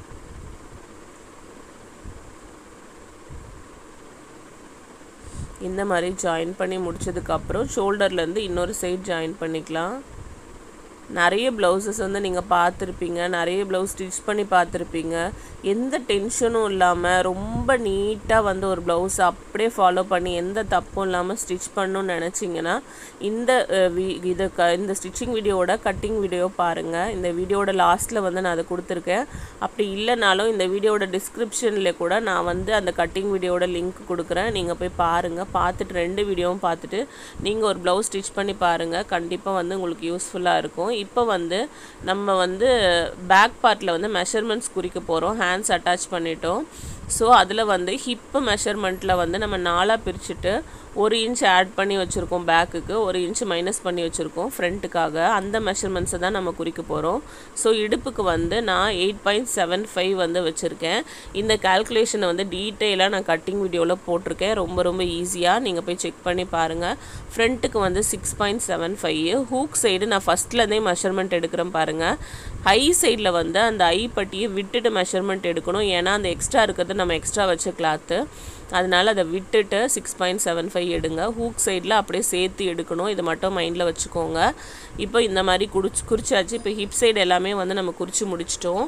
இந்த மாதிரி ஜாயின் பண்ணி முடிச்சதுக்கப்புறம் ஷோல்டர்லேருந்து இன்னொரு சைடு ஜாயின் பண்ணிக்கலாம் நிறைய ப்ளவுசஸ் வந்து நீங்கள் பார்த்துருப்பீங்க நிறைய ப்ளவுஸ் ஸ்டிச் பண்ணி பார்த்துருப்பீங்க எந்த டென்ஷனும் இல்லாமல் ரொம்ப நீட்டாக வந்து ஒரு ப்ளவுஸ் அப்படியே ஃபாலோ பண்ணி எந்த தப்பும் இல்லாமல் ஸ்டிச் பண்ணணும்னு நினச்சிங்கன்னா இந்த அஹ், வி- இதை க இந்த ஸ்டிச்சிங் வீடியோவோட கட்டிங் வீடியோ பாருங்கள் இந்த வீடியோட லாஸ்ட்டில் வந்து நான் அதை கொடுத்துருக்கேன் அப்படி இல்லைனாலும் இந்த வீடியோட டிஸ்கிரிப்ஷனில் கூட நான் வந்து அந்த கட்டிங் வீடியோட லிங்க் கொடுக்குறேன் நீங்கள் போய் பாருங்கள் பார்த்துட்டு ரெண்டு வீடியோவும் பார்த்துட்டு நீங்கள் ஒரு ப்ளவுஸ் ஸ்டிச் பண்ணி பாருங்கள் கண்டிப்பாக வந்து உங்களுக்கு யூஸ்ஃபுல்லாக இருக்கும் இப்போ வந்து நம்ம வந்து பேக் பார்ட்டில் வந்து மெஷர்மெண்ட்ஸ் குறிக்க போகிறோம் ஹேண்ட்ஸ் அட்டாச் பண்ணிட்டோம் ஸோ அதில் வந்து ஹிப்பு மெஷர்மெண்ட்டில் வந்து நம்ம நாலாக பிரிச்சுட்டு ஒரு இன்ச் ஆட் பண்ணி வச்சுருக்கோம் பேக்குக்கு ஒரு இன்ச் மைனஸ் பண்ணி வச்சுருக்கோம் ஃப்ரண்ட்டுக்காக அந்த மெஷர்மெண்ட்ஸை தான் நம்ம குறிக்க போகிறோம் ஸோ இடுப்புக்கு வந்து நான் எயிட் பாயிண்ட் செவன் ஃபைவ் வந்து வச்சுருக்கேன் இந்த கால்குலேஷனை வந்து டீட்டெயிலாக நான் கட்டிங் வீடியோவில் போட்டிருக்கேன் ரொம்ப ரொம்ப ஈஸியாக நீங்கள் போய் செக் பண்ணி பாருங்கள் ஃப்ரண்ட்டுக்கு வந்து six point seven five hook side நான் ஃபஸ்ட்லேருந்தே மெஷர்மெண்ட் எடுக்கிறேன் பாருங்கள் ஹை சைடில் வந்து அந்த ஐ பட்டியை விட்டுட்டு மெஷர்மெண்ட் எடுக்கணும் ஏன்னா அந்த எக்ஸ்ட்ரா இருக்கிறது நம்ம எக்ஸ்ட்ரா வச்ச கிளாத்து அதனால் அதை விட்டுட்டு சிக்ஸ் பாயிண்ட் செவன் ஃபைவ் எடுங்க ஹூக் சைடில் அப்படியே சேர்த்து எடுக்கணும் இது மட்டும் மைண்டில் வச்சுக்கோங்க இப்போ இந்த மாதிரி குறிச்சு குறிச்சாச்சு இப்போ ஹிப் சைடு எல்லாமே வந்து நம்ம குறித்து முடிச்சிட்டோம்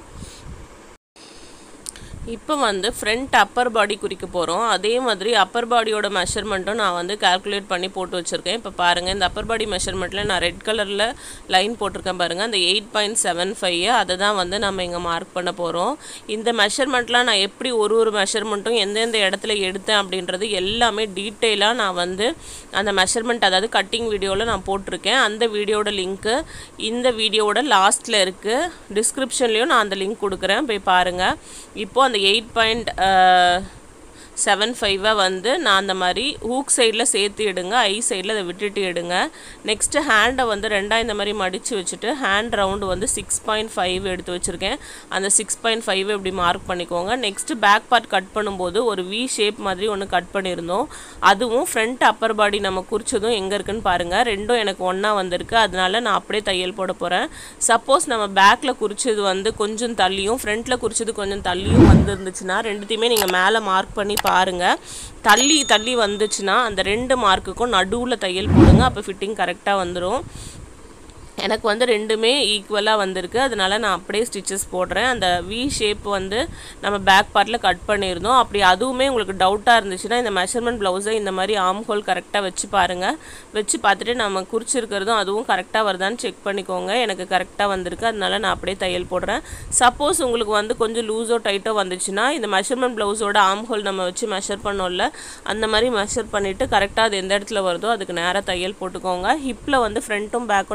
இப்போ வந்து ஃப்ரண்ட் அப்பர் பாடி குறிக்க போகிறோம் அதே மாதிரி அப்பர் பாடியோட மெஷர்மெண்ட்டும் நான் வந்து கால்குலேட் பண்ணி போட்டு வச்சுருக்கேன் இப்போ பாருங்கள் இந்த அப்பர் பாடி மெஷர்மெண்ட்டில் நான் ரெட் கலரில் லைன் போட்டிருக்கேன் பாருங்கள் அந்த எயிட் பாயிண்ட் செவன் ஃபைவ் அதை தான் வந்து நம்ம இங்கே மார்க் பண்ண போகிறோம் இந்த மெஷர்மெண்ட்லாம் நான் எப்படி ஒரு ஒரு மெஷர்மெண்ட்டும் எந்தெந்த இடத்துல எடுத்தேன் அப்படின்றது எல்லாமே டீட்டெயிலாக நான் வந்து அந்த மெஷர்மெண்ட் அதாவது கட்டிங் வீடியோவில் நான் போட்டிருக்கேன் அந்த வீடியோட லிங்க்கு இந்த வீடியோவோட லாஸ்ட்டில் இருக்குது டிஸ்கிரிப்ஷன்லேயும் நான் அந்த லிங்க் கொடுக்குறேன் போய் பாருங்கள் இப்போது அந்த எயிட் பாயிண்ட் செவன் ஃபைவை வந்து நான் அந்த மாதிரி ஹூக் சைடில் சேர்த்து எடுங்க ஐ சைடில் அதை விட்டுட்டு எடுங்க நெக்ஸ்ட்டு ஹேண்டை வந்து ரெண்டாக இந்த மாதிரி மடித்து வச்சுட்டு ஹேண்ட் ரவுண்டு வந்து சிக்ஸ் பாயிண்ட் ஃபைவ் எடுத்து வச்சுருக்கேன் அந்த சிக்ஸ் பாயிண்ட் ஃபைவ் இப்படி மார்க் பண்ணிக்கோங்க நெக்ஸ்ட்டு பேக் பார்ட் கட் பண்ணும்போது ஒரு வி ஷேப் மாதிரி ஒன்று கட் பண்ணியிருந்தோம் அதுவும் ஃப்ரண்ட் அப்பர் பாடி நம்ம குறிச்சதும் எங்கே இருக்குன்னு பாருங்கள் ரெண்டும் எனக்கு ஒன்றா வந்திருக்கு அதனால நான் அப்படியே தையல் போட போகிறேன் சப்போஸ் நம்ம பேக்கில் குறிச்சது வந்து கொஞ்சம் தள்ளியும் ஃப்ரண்ட்டில் குறிச்சது கொஞ்சம் தள்ளியும் வந்துருந்துச்சுன்னா ரெண்டுத்தையுமே நீங்கள் மேலே மார்க் பண்ணி பாருங்கள் தள்ளி தள்ளி வந்துச்சுன்னா அந்த ரெண்டு மார்க்குக்கும் நடுவில் தையல் போடுங்க அப்போ ஃபிட்டிங் கரெக்டாக வந்துடும் எனக்கு வந்து ரெண்டுமே ஈக்குவலாக வந்திருக்கு அதனால நான் அப்படியே ஸ்டிச்சஸ் போடுறேன் அந்த வி ஷேப் வந்து நம்ம பேக் பார்ட்டில் கட் பண்ணியிருந்தோம் அப்படி அதுவுமே உங்களுக்கு டவுட்டாக இருந்துச்சுன்னா இந்த மெஷர்மெண்ட் ப்ளவுஸை இந்த மாதிரி ஆம் ஹோல் கரெக்டாக வச்சு பாருங்கள் வச்சு பார்த்துட்டு நம்ம குறிச்சிருக்கிறதும் அதுவும் கரெக்டாக வருதான்னு செக் பண்ணிக்கோங்க எனக்கு கரெக்டாக வந்திருக்கு அதனால நான் அப்படியே தையல் போடுறேன் சப்போஸ் உங்களுக்கு வந்து கொஞ்சம் லூஸோ டைட்டோ வந்துச்சுன்னா இந்த மெஷர்மெண்ட் ப்ளவுஸோட ஆம் ஹோல் நம்ம வச்சு மெஷர் பண்ணோம்ல அந்த மாதிரி மெஷர் பண்ணிவிட்டு கரெக்டாக அது எந்த இடத்துல வருதோ அதுக்கு நேராக தையல் போட்டுக்கோங்க ஹிப்பில் வந்து ஃப்ரண்ட்டும் பேக்கும் நம்ம குறிச்சு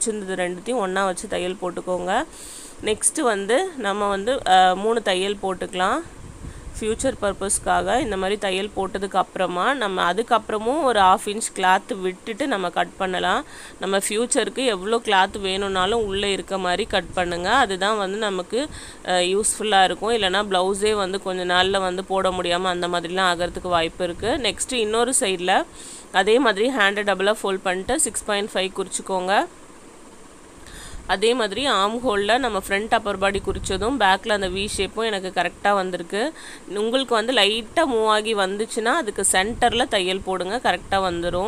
வச்சுருந்தது ரெண்டுத்தையும் ஒன்றா வச்சு தையல் போட்டுக்கோங்க நெக்ஸ்ட்டு வந்து நம்ம வந்து மூணு தையல் போட்டுக்கலாம் ஃப்யூச்சர் பர்பஸ்க்காக இந்த மாதிரி தையல் போட்டதுக்கு அப்புறமா நம்ம அதுக்கப்புறமும் ஒரு ஆஃப் இன்ச் கிளாத் விட்டுட்டு நம்ம கட் பண்ணலாம் நம்ம ஃப்யூச்சருக்கு எவ்வளோ கிளாத் வேணும்னாலும் உள்ளே இருக்க மாதிரி கட் பண்ணுங்கள் அதுதான் வந்து நமக்கு யூஸ்ஃபுல்லாக இருக்கும் இல்லைனா ப்ளவுஸே வந்து கொஞ்ச நாளில் வந்து போட முடியாமல் அந்த மாதிரிலாம் ஆகிறதுக்கு வாய்ப்பு இருக்குது நெக்ஸ்ட்டு இன்னொரு சைடில் அதே மாதிரி ஹேண்டை டபுளாக ஃபோல்ட் பண்ணிட்டு சிக்ஸ் பாயிண்ட் ஃபைவ் குறிச்சிக்கோங்க அதே மாதிரி ஆம் ஹோலில் நம்ம ஃப்ரண்ட் அப்பர் பாடி குறித்ததும் பேக்கில் அந்த வி ஷேப்பும் எனக்கு கரெக்டாக வந்திருக்கு உங்களுக்கு வந்து லைட்டாக மூவ் ஆகி வந்துச்சுன்னா அதுக்கு சென்டரில் தையல் போடுங்க கரெக்டாக வந்துடும்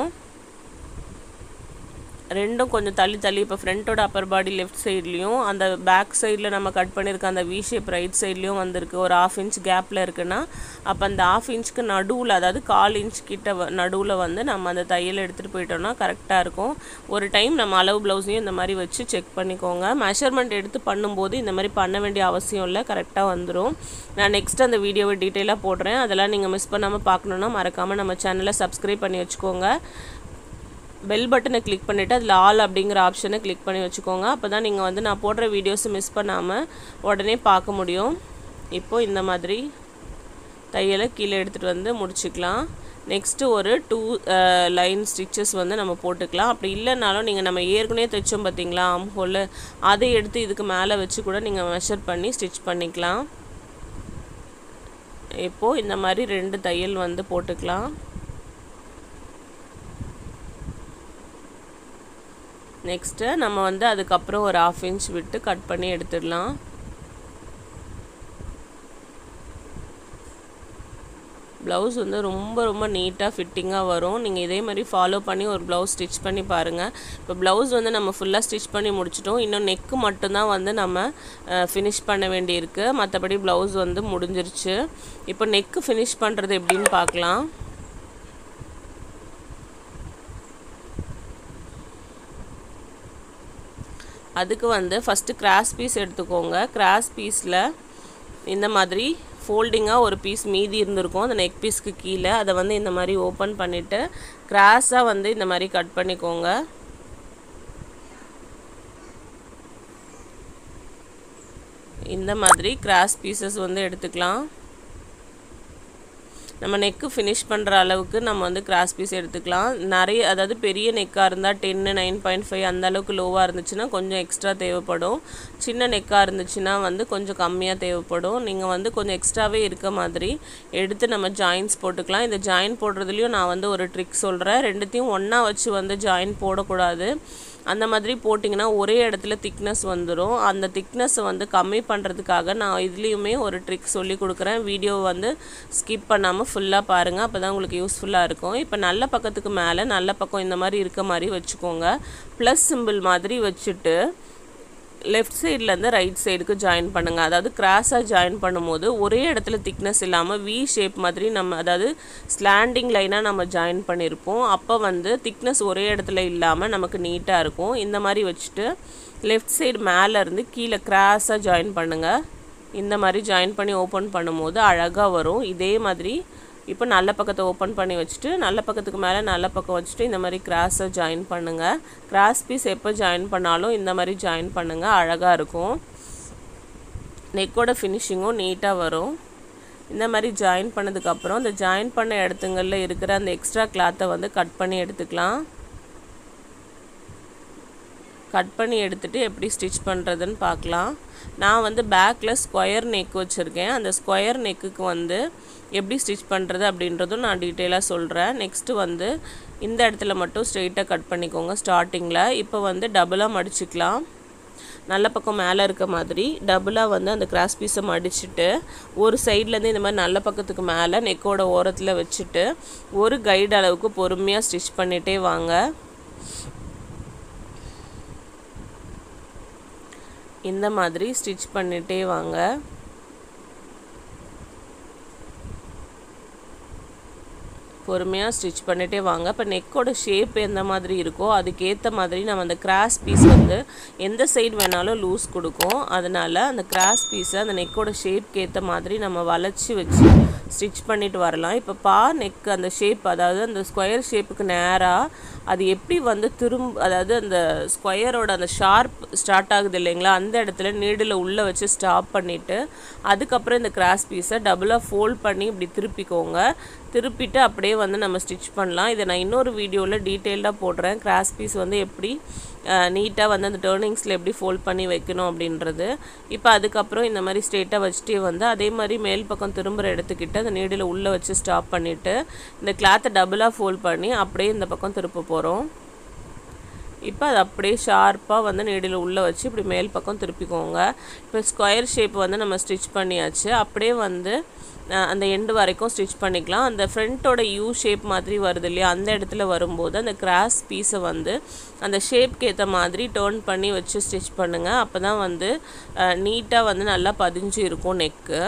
ரெண்டும் கொஞ்சம் தள்ளி தள்ளி இப்போ ஃப்ரண்ட்டோட அப்பர் பாடி லெஃப்ட் சைட்லேயும் அந்த பேக் சைடில் நம்ம கட் பண்ணியிருக்க அந்த வி ஷேப் ரைட் சைட்லேயும் வந்திருக்கு ஒரு ஆஃப் இன்ச் கேப்பில் இருக்குன்னா அப்போ அந்த ஆஃப் இன்ச்சுக்கு நடுவில் அதாவது கால் இன்ச் கிட்ட நடுவில் வந்து நம்ம அந்த தையல் எடுத்துகிட்டு போயிட்டோம்னா கரெக்டாக இருக்கும் ஒரு டைம் நம்ம அளவு ப்ளவுஸையும் இந்த மாதிரி வச்சு செக் பண்ணிக்கோங்க மெஷர்மெண்ட் எடுத்து பண்ணும்போது இந்த மாதிரி பண்ண வேண்டிய அவசியம் இல்லை கரெக்டாக வந்துடும் நான் நெக்ஸ்ட் அந்த வீடியோவை டீட்டெயிலாக போடுறேன் அதெல்லாம் நீங்கள் மிஸ் பண்ணாமல் பார்க்கணுன்னா மறக்காமல் நம்ம சேனலை சப்ஸ்கிரைப் பண்ணி வச்சுக்கோங்க பெல் பட்டனை கிளிக் பண்ணிவிட்டு அதில் ஆல் அப்படிங்கிற ஆப்ஷனை கிளிக் பண்ணி வச்சுக்கோங்க அப்போ தான் நீங்கள் வந்து நான் போடுற வீடியோஸ் மிஸ் பண்ணாமல் உடனே பார்க்க முடியும் இப்போது இந்த மாதிரி தையலை கீழே எடுத்துகிட்டு வந்து முடிச்சுக்கலாம் நெக்ஸ்ட்டு ஒரு டூ லைன் ஸ்டிச்சஸ் வந்து நம்ம போட்டுக்கலாம் அப்படி இல்லைனாலும் நீங்கள் நம்ம ஏற்கனவே தைச்சோம் பார்த்தீங்களா ஆம் ஹோல் அதை எடுத்து இதுக்கு மேலே வச்சு கூட நீங்கள் மெஷர் பண்ணி ஸ்டிச் பண்ணிக்கலாம் இப்போது இந்த மாதிரி ரெண்டு தையல் வந்து போட்டுக்கலாம் நெக்ஸ்ட்டு நம்ம வந்து அதுக்கப்புறம் ஒரு ஆஃப் இன்ச் விட்டு கட் பண்ணி எடுத்துடலாம் ப்ளவுஸ் வந்து ரொம்ப ரொம்ப நீட்டாக ஃபிட்டிங்காக வரும் நீங்கள் இதே மாதிரி ஃபாலோ பண்ணி ஒரு ப்ளவுஸ் ஸ்டிச் பண்ணி பாருங்கள் இப்போ ப்ளவுஸ் வந்து நம்ம ஃபுல்லாக ஸ்டிச் பண்ணி முடிச்சிட்டோம் இன்னும் நெக்கு மட்டும்தான் வந்து நம்ம ஃபினிஷ் பண்ண வேண்டியிருக்கு மற்றபடி ப்ளவுஸ் வந்து முடிஞ்சிருச்சு இப்போ நெக்கு ஃபினிஷ் பண்ணுறது எப்படின்னு பார்க்கலாம் அதுக்கு வந்து ஃபஸ்ட்டு கிராஸ் பீஸ் எடுத்துக்கோங்க கிராஸ் பீஸில் இந்த மாதிரி ஃபோல்டிங்காக ஒரு பீஸ் மீதி இருந்திருக்கும் அந்த நெக் பீஸ்க்கு கீழே அதை வந்து இந்த மாதிரி ஓப்பன் பண்ணிவிட்டு கிராஸாக வந்து இந்த மாதிரி கட் பண்ணிக்கோங்க இந்த மாதிரி கிராஸ் பீசஸ் வந்து எடுத்துக்கலாம் நம்ம நெக்கு ஃபினிஷ் பண்ணுற அளவுக்கு நம்ம வந்து கிராஸ் பீஸ் எடுத்துக்கலாம் நிறைய அதாவது பெரிய நெக்காக இருந்தால் டென்னு நைன் பாயிண்ட் ஃபைவ் அந்த அளவுக்கு லோவாக இருந்துச்சுன்னா கொஞ்சம் எக்ஸ்ட்ரா தேவைப்படும் சின்ன நெக்காக இருந்துச்சுன்னா வந்து கொஞ்சம் கம்மியாக தேவைப்படும் நீங்கள் வந்து கொஞ்சம் எக்ஸ்ட்ராவே இருக்க மாதிரி எடுத்து நம்ம ஜாயின்ஸ் போட்டுக்கலாம் இந்த ஜாயின் போடுறதுலையும் நான் வந்து ஒரு ட்ரிக் சொல்கிறேன் ரெண்டுத்தையும் ஒன்றா வச்சு வந்து ஜாயின் போடக்கூடாது அந்த மாதிரி போட்டிங்கன்னா ஒரே இடத்துல திக்னஸ் வந்துடும் அந்த திக்னஸை வந்து கம்மி பண்ணுறதுக்காக நான் இதுலேயுமே ஒரு ட்ரிக் சொல்லி கொடுக்குறேன் வீடியோ வந்து ஸ்கிப் பண்ணாமல் ஃபுல்லாக பாருங்கள் அப்போ தான் உங்களுக்கு யூஸ்ஃபுல்லாக இருக்கும் இப்போ நல்ல பக்கத்துக்கு மேலே நல்ல பக்கம் இந்த மாதிரி இருக்க மாதிரி வச்சுக்கோங்க ப்ளஸ் சிம்பிள் மாதிரி வச்சுட்டு லெஃப்ட் சைட்லேருந்து ரைட் சைடுக்கு ஜாயின் பண்ணுங்கள் அதாவது கிராஸாக ஜாயின் பண்ணும்போது ஒரே இடத்துல திக்னஸ் இல்லாமல் வி ஷேப் மாதிரி நம்ம அதாவது ஸ்லாண்டிங் லைனாக நம்ம ஜாயின் பண்ணியிருப்போம் அப்போ வந்து திக்னஸ் ஒரே இடத்துல இல்லாமல் நமக்கு நீட்டாக இருக்கும் இந்த மாதிரி வச்சுட்டு லெஃப்ட் சைடு மேலேருந்து கீழே கிராஸாக ஜாயின் பண்ணுங்கள் இந்த மாதிரி ஜாயின் பண்ணி ஓப்பன் பண்ணும்போது அழகாக வரும் இதே மாதிரி இப்போ நல்ல பக்கத்தை ஓப்பன் பண்ணி வச்சுட்டு நல்ல பக்கத்துக்கு மேலே நல்ல பக்கம் வச்சுட்டு இந்த மாதிரி கிராஸை ஜாயின் பண்ணுங்கள் கிராஸ் பீஸ் எப்போ ஜாயின் பண்ணாலும் இந்த மாதிரி ஜாயின் பண்ணுங்கள் அழகாக இருக்கும் நெக்கோட ஃபினிஷிங்கும் நீட்டாக வரும் இந்த மாதிரி ஜாயின் பண்ணதுக்கப்புறம் இந்த ஜாயின் பண்ண இடத்துங்களில் இருக்கிற அந்த எக்ஸ்ட்ரா கிளாத்தை வந்து கட் பண்ணி எடுத்துக்கலாம் கட் பண்ணி எடுத்துகிட்டு எப்படி ஸ்டிச் பண்ணுறதுன்னு பார்க்கலாம் நான் வந்து பேக்கில் ஸ்கொயர் நெக் வச்சுருக்கேன் அந்த ஸ்கொயர் நெக்குக்கு வந்து எப்படி ஸ்டிச் பண்ணுறது அப்படின்றதும் நான் டீட்டெயிலாக சொல்கிறேன் நெக்ஸ்ட்டு வந்து இந்த இடத்துல மட்டும் ஸ்ட்ரெயிட்டாக கட் பண்ணிக்கோங்க ஸ்டார்டிங்கில் இப்போ வந்து டபுளாக மடிச்சுக்கலாம் நல்ல பக்கம் மேலே இருக்க மாதிரி டபுளாக வந்து அந்த கிராஸ் பீஸை மடிச்சுட்டு ஒரு சைட்லேருந்து இந்த மாதிரி நல்ல பக்கத்துக்கு மேலே நெக்கோட ஓரத்தில் வச்சுட்டு ஒரு கைடு அளவுக்கு பொறுமையாக ஸ்டிச் பண்ணிகிட்டே வாங்க இந்த மாதிரி ஸ்டிச் பண்ணிகிட்டே வாங்க பொறுமையாக ஸ்டிச் பண்ணிகிட்டே வாங்க இப்போ நெக்கோட ஷேப் எந்த மாதிரி இருக்கோ அதுக்கேற்ற மாதிரி நம்ம அந்த கிராஸ் பீஸ் வந்து எந்த சைடு வேணாலும் லூஸ் கொடுக்கும் அதனால் அந்த கிராஸ் பீஸை அந்த நெக்கோட ஷேப்க்கு ஏற்ற மாதிரி நம்ம வளைச்சி வச்சு ஸ்டிச் பண்ணிட்டு வரலாம் இப்போ பா நெக் அந்த ஷேப் அதாவது அந்த ஸ்கொயர் ஷேப்புக்கு நேராக அது எப்படி வந்து திரும்ப அதாவது அந்த ஸ்கொயரோட அந்த ஷார்ப் ஸ்டார்ட் ஆகுது இல்லைங்களா அந்த இடத்துல நீடில் உள்ளே வச்சு ஸ்டாப் பண்ணிவிட்டு அதுக்கப்புறம் இந்த கிராஸ் பீஸை டபுளாக ஃபோல்ட் பண்ணி இப்படி திருப்பிக்கோங்க திருப்பிட்டு அப்படியே வந்து நம்ம ஸ்டிச் பண்ணலாம் இதை நான் இன்னொரு வீடியோவில் டீட்டெயில்டாக போடுறேன் கிராஸ் பீஸ் வந்து எப்படி நீட்டாக வந்து அந்த டேர்னிங்ஸில் எப்படி ஃபோல்ட் பண்ணி வைக்கணும் அப்படின்றது இப்போ அதுக்கப்புறம் இந்த மாதிரி ஸ்ட்ரெயிட்டாக வச்சுட்டே வந்து அதே மாதிரி மேல் பக்கம் திரும்புகிற இடத்துக்கிட்ட அந்த நீடில் உள்ளே வச்சு ஸ்டாப் பண்ணிவிட்டு இந்த கிளாத்தை டபுளாக ஃபோல்ட் பண்ணி அப்படியே இந்த பக்கம் திருப்ப போகிறோம் இப்போ அது அப்படியே ஷார்ப்பாக வந்து நீடில் உள்ளே வச்சு இப்படி மேல் பக்கம் திருப்பிக்கோங்க இப்போ ஸ்கொயர் ஷேப் வந்து நம்ம ஸ்டிச் பண்ணியாச்சு அப்படியே வந்து அந்த எண்டு வரைக்கும் ஸ்டிச் பண்ணிக்கலாம் அந்த ஃப்ரண்ட்டோட யூ ஷேப் மாதிரி வருது இல்லையா அந்த இடத்துல வரும்போது அந்த கிராஸ் பீஸை வந்து அந்த ஷேப்க்கு ஏற்ற மாதிரி டேர்ன் பண்ணி வச்சு ஸ்டிச் பண்ணுங்கள் அப்போ தான் வந்து நீட்டாக வந்து நல்லா பதிஞ்சு இருக்கும் நெக்கு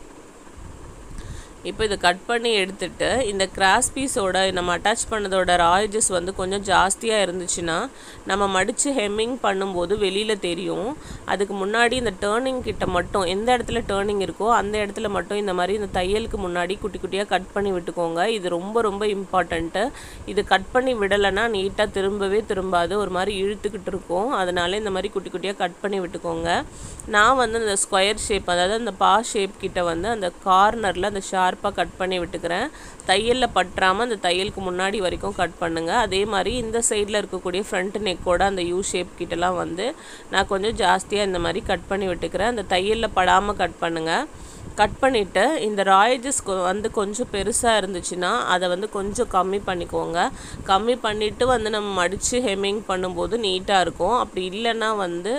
இப்போ இதை கட் பண்ணி எடுத்துட்டு இந்த கிராஸ் பீஸோட நம்ம அட்டாச் பண்ணதோட ராயஜஸ் வந்து கொஞ்சம் ஜாஸ்தியாக இருந்துச்சுன்னா நம்ம மடித்து ஹெம்மிங் பண்ணும்போது வெளியில் தெரியும் அதுக்கு முன்னாடி இந்த டேர்னிங் கிட்ட மட்டும் எந்த இடத்துல டேர்னிங் இருக்கோ அந்த இடத்துல மட்டும் இந்த மாதிரி இந்த தையலுக்கு முன்னாடி குட்டி குட்டியாக கட் பண்ணி விட்டுக்கோங்க இது ரொம்ப ரொம்ப இம்பார்ட்டண்ட்டு இது கட் பண்ணி விடலைன்னா நீட்டாக திரும்பவே திரும்பாது ஒரு மாதிரி இழுத்துக்கிட்டு இருக்கும் அதனால இந்த மாதிரி குட்டி குட்டியாக கட் பண்ணி விட்டுக்கோங்க நான் வந்து அந்த ஸ்கொயர் ஷேப் அதாவது அந்த பா ஷேப் கிட்ட வந்து அந்த கார்னரில் அந்த ஷார்ப் ஷார்ப்பாக கட் பண்ணி விட்டுக்கிறேன் தையலில் பற்றாமல் அந்த தையலுக்கு முன்னாடி வரைக்கும் கட் பண்ணுங்கள் அதே மாதிரி இந்த சைடில் இருக்கக்கூடிய ஃப்ரண்ட் நெக்கோட அந்த யூ ஷேப் கிட்டலாம் வந்து நான் கொஞ்சம் ஜாஸ்தியாக இந்த மாதிரி கட் பண்ணி விட்டுக்கிறேன் அந்த தையலில் படாமல் கட் பண்ணுங்கள் கட் பண்ணிவிட்டு இந்த ராயஜஸ் வந்து கொஞ்சம் பெருசாக இருந்துச்சுன்னா அதை வந்து கொஞ்சம் கம்மி பண்ணிக்கோங்க கம்மி பண்ணிவிட்டு வந்து நம்ம மடித்து ஹெம்மிங் பண்ணும்போது நீட்டாக இருக்கும் அப்படி இல்லைன்னா வந்து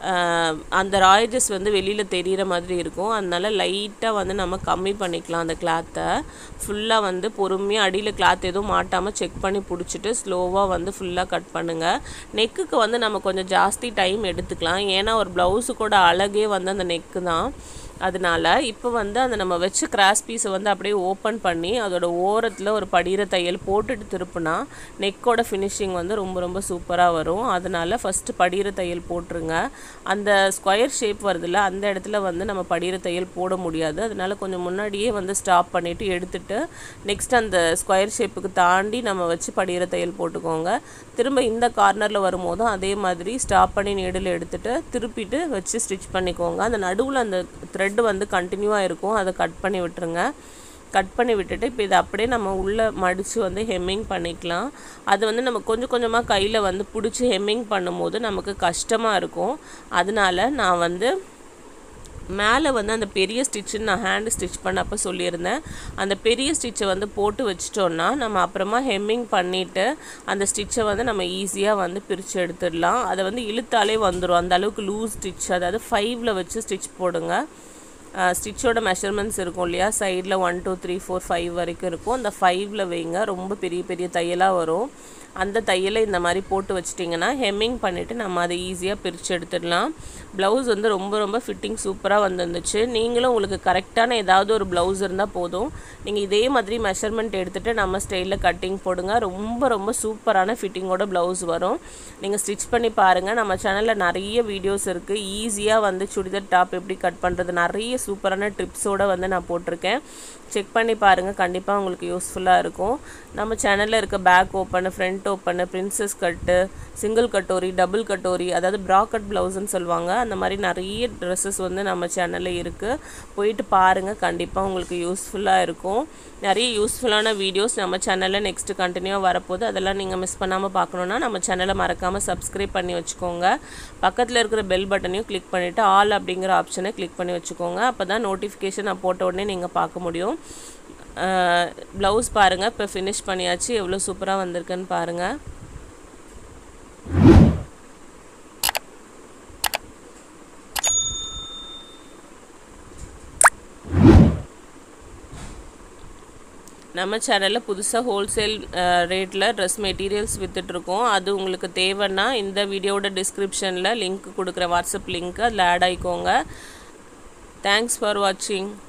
அந்த ராயஜஸ் வந்து வெளியில் தெரிகிற மாதிரி இருக்கும் அதனால லைட்டாக வந்து நம்ம கம்மி பண்ணிக்கலாம் அந்த கிளாத்தை ஃபுல்லாக வந்து பொறுமையாக அடியில் கிளாத் எதுவும் மாட்டாமல் செக் பண்ணி பிடிச்சிட்டு ஸ்லோவாக வந்து ஃபுல்லாக கட் பண்ணுங்கள் நெக்குக்கு வந்து நம்ம கொஞ்சம் ஜாஸ்தி டைம் எடுத்துக்கலாம் ஏன்னா ஒரு ப்ளவுஸுக்கோட அழகே வந்து அந்த நெக்கு தான் அதனால இப்போ வந்து அந்த நம்ம வச்ச கிராஸ் பீஸை வந்து அப்படியே ஓப்பன் பண்ணி அதோட ஓரத்தில் ஒரு படிகிற தையல் போட்டுட்டு திருப்புனா நெக்கோட ஃபினிஷிங் வந்து ரொம்ப ரொம்ப சூப்பராக வரும் அதனால ஃபஸ்ட்டு படிகிற தையல் போட்டுருங்க அந்த ஸ்கொயர் ஷேப் வருதுல்ல அந்த இடத்துல வந்து நம்ம படிகிற தையல் போட முடியாது அதனால கொஞ்சம் முன்னாடியே வந்து ஸ்டாப் பண்ணிவிட்டு எடுத்துட்டு நெக்ஸ்ட் அந்த ஸ்கொயர் ஷேப்புக்கு தாண்டி நம்ம வச்சு படிகிற தையல் போட்டுக்கோங்க திரும்ப இந்த கார்னரில் வரும்போதும் அதே மாதிரி ஸ்டாப் பண்ணி நீடில் எடுத்துட்டு திருப்பிட்டு வச்சு ஸ்டிச் பண்ணிக்கோங்க அந்த நடுவில் அந்த த்ரெட்டு வந்து கண்டினியூவாக இருக்கும் அதை கட் பண்ணி விட்டுருங்க கட் பண்ணி விட்டுட்டு இப்போ இதை அப்படியே நம்ம உள்ளே மடித்து வந்து ஹெம்மிங் பண்ணிக்கலாம் அது வந்து நம்ம கொஞ்சம் கொஞ்சமாக கையில் வந்து பிடிச்சி ஹெம்மிங் பண்ணும்போது நமக்கு கஷ்டமாக இருக்கும் அதனால நான் வந்து மேலே வந்து அந்த பெரிய ஸ்டிச்சுன்னு நான் ஹேண்டு ஸ்டிச் பண்ணப்போ சொல்லியிருந்தேன் அந்த பெரிய ஸ்டிச்சை வந்து போட்டு வச்சிட்டோன்னா நம்ம அப்புறமா ஹெம்மிங் பண்ணிவிட்டு அந்த ஸ்டிச்சை வந்து நம்ம ஈஸியாக வந்து பிரித்து எடுத்துடலாம் அதை வந்து இழுத்தாலே வந்துடும் அந்த அளவுக்கு லூஸ் ஸ்டிச் அதாவது ஃபைவ்ல வச்சு ஸ்டிச் போடுங்க ஸ்டிச்சோட மெஷர்மெண்ட்ஸ் இருக்கும் இல்லையா சைடில் one two three four five வரைக்கும் இருக்கும் அந்த ஃபைவ்ல வைங்க ரொம்ப பெரிய பெரிய தையலாக வரும் அந்த தையலை இந்த மாதிரி போட்டு வச்சிட்டிங்கன்னா ஹெம்மிங் பண்ணிவிட்டு நம்ம அதை ஈஸியாக பிரித்து எடுத்துடலாம் ப்ளவுஸ் வந்து ரொம்ப ரொம்ப ஃபிட்டிங் சூப்பராக வந்துருந்துச்சு நீங்களும் உங்களுக்கு கரெக்டான ஏதாவது ஒரு ப்ளவுஸ் இருந்தால் போதும் நீங்கள் இதே மாதிரி மெஷர்மெண்ட் எடுத்துகிட்டு நம்ம ஸ்டைலில் கட்டிங் போடுங்க ரொம்ப ரொம்ப சூப்பரான ஃபிட்டிங்கோட ப்ளவுஸ் வரும் நீங்கள் ஸ்டிச் பண்ணி பாருங்கள் நம்ம சேனலில் நிறைய வீடியோஸ் இருக்குது ஈஸியாக வந்து சுடிதார் டாப் எப்படி கட் பண்ணுறது நிறைய சூப்பரான ட்ரிப்ஸோடு வந்து நான் போட்டிருக்கேன் செக் பண்ணி பாருங்கள் கண்டிப்பாக உங்களுக்கு யூஸ்ஃபுல்லாக இருக்கும் நம்ம சேனலில் இருக்க back open front open princess cut single katori double katori அதாவது ப்ராக்கட் ப்ளவுஸ்ன்னு சொல்லுவாங்க அந்த மாதிரி நிறைய ட்ரெஸ்ஸஸ் வந்து நம்ம சேனலில் இருக்குது போயிட்டு பாருங்கள் கண்டிப்பாக உங்களுக்கு யூஸ்ஃபுல்லாக இருக்கும் நிறைய யூஸ்ஃபுல்லான வீடியோஸ் நம்ம சேனலில் நெக்ஸ்ட்டு கண்டினியூவாக வரப்போகுது அதெல்லாம் நீங்கள் மிஸ் பண்ணாமல் பார்க்கணுன்னா நம்ம சேனலை மறக்காமல் சப்ஸ்கிரைப் பண்ணி வச்சுக்கோங்க பக்கத்தில் இருக்கிற பெல் பட்டனையும் கிளிக் பண்ணிவிட்டு ஆல் அப்படிங்கிற ஆப்ஷனை கிளிக் பண்ணி வச்சுக்கோங்க அப்போ தான் நோட்டிஃபிகேஷன் நான் போட்ட உடனே நீங்கள் பார்க்க முடியும் ப்ளவுஸ் பாருங்கள் இப்போ ஃபினிஷ் பண்ணியாச்சு எவ்வளோ சூப்பராக வந்திருக்குன்னு பாருங்கள் நம்ம சேனலில் புதுசாக ஹோல்சேல் ரேட்டில் ட்ரெஸ் மெட்டீரியல்ஸ் விற்றுட்ருக்கோம் அது உங்களுக்கு தேவைன்னா இந்த வீடியோட டிஸ்கிரிப்ஷனில் லிங்க் கொடுக்குற வாட்ஸ்அப் லிங்க் அதில் ஆட் ஆகிக்கோங்க தேங்க்ஸ் ஃபார் வாட்சிங்